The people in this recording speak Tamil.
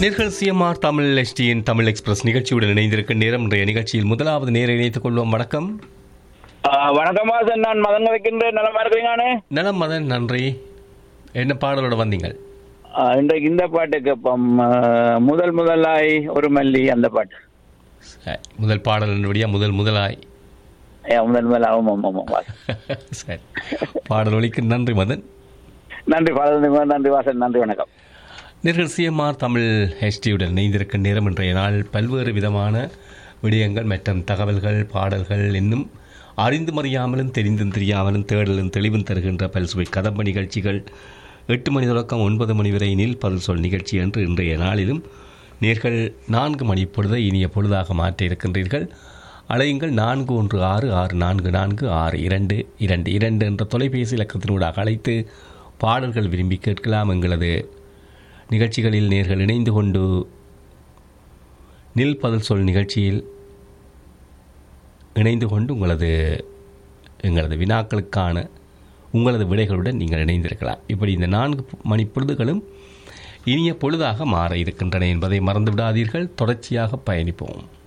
நேர்கள் சிஎம்ஆர் தமிழ் எஸ்டியின் தமிழ் எக்ஸ்பிரஸ் நிகழ்ச்சியுடன் இணைந்திருக்கும் நேரம் இன்றைய நிகழ்ச்சியில் முதலாவது நேரை இணைத்துக் கொள்வோம் வணக்கம் ஆ, வணக்கம் வாசன் நான் மதன் வைக்கின்றேன் நலமா இருக்கிறீங்கண்ணே நலம் மதன் நன்றி என்ன பாடலோட வந்தீங்க ஆ, இன்றைக்கு இந்த பாட்டு கேட்போம் ஆ, முதல் முதலாய் ஒரு மல்லி அந்த பாட்டு சரி, முதல் பாடல் என்னபடியா முதல் முதலாய் ஏ, முதல் முதல் ஆமாம் ஆமாம் ஆமாம் வாசன் சரி பாடல் ஒலிக்கு நன்றி மதன் நன்றி பாதம் நன்றி வாசன் நன்றி வணக்கம் நேர்கள் சிஎம்ஆர் தமிழ் ஹெச்டியுடன் இணைந்திருக்கும் நேரம் இன்றைய நாள் பல்வேறு விதமான விடயங்கள் மற்றும் தகவல்கள் பாடல்கள் இன்னும் அறிந்தும் அறியாமலும் தெரிந்தும் தெரியாமலும் தேடலும் தெளிவும் தருகின்ற பல்சுவை கதம்ப நிகழ்ச்சிகள் எட்டு மணி தொடக்கம் ஒன்பது மணி வரை நில் பல் சொல் நிகழ்ச்சி என்று இன்றைய நாளிலும் நேர்கள் நான்கு மணி பொழுதை இனிய பொழுதாக மாற்ற இருக்கின்றீர்கள் அழையுங்கள் நான்கு ஒன்று ஆறு ஆறு நான்கு நான்கு ஆறு இரண்டு இரண்டு இரண்டு என்ற தொலைபேசி இலக்கத்தினூடாக அழைத்து பாடல்கள் விரும்பி கேட்கலாம் எங்களது நிகழ்ச்சிகளில் நேர்கள் இணைந்து கொண்டு நில் பதில் சொல் நிகழ்ச்சியில் இணைந்து கொண்டு உங்களது எங்களது வினாக்களுக்கான உங்களது விடைகளுடன் நீங்கள் இணைந்திருக்கலாம் இப்படி இந்த நான்கு மணி பொழுதுகளும் இனிய பொழுதாக மாற இருக்கின்றன என்பதை மறந்து விடாதீர்கள் தொடர்ச்சியாக பயணிப்போம்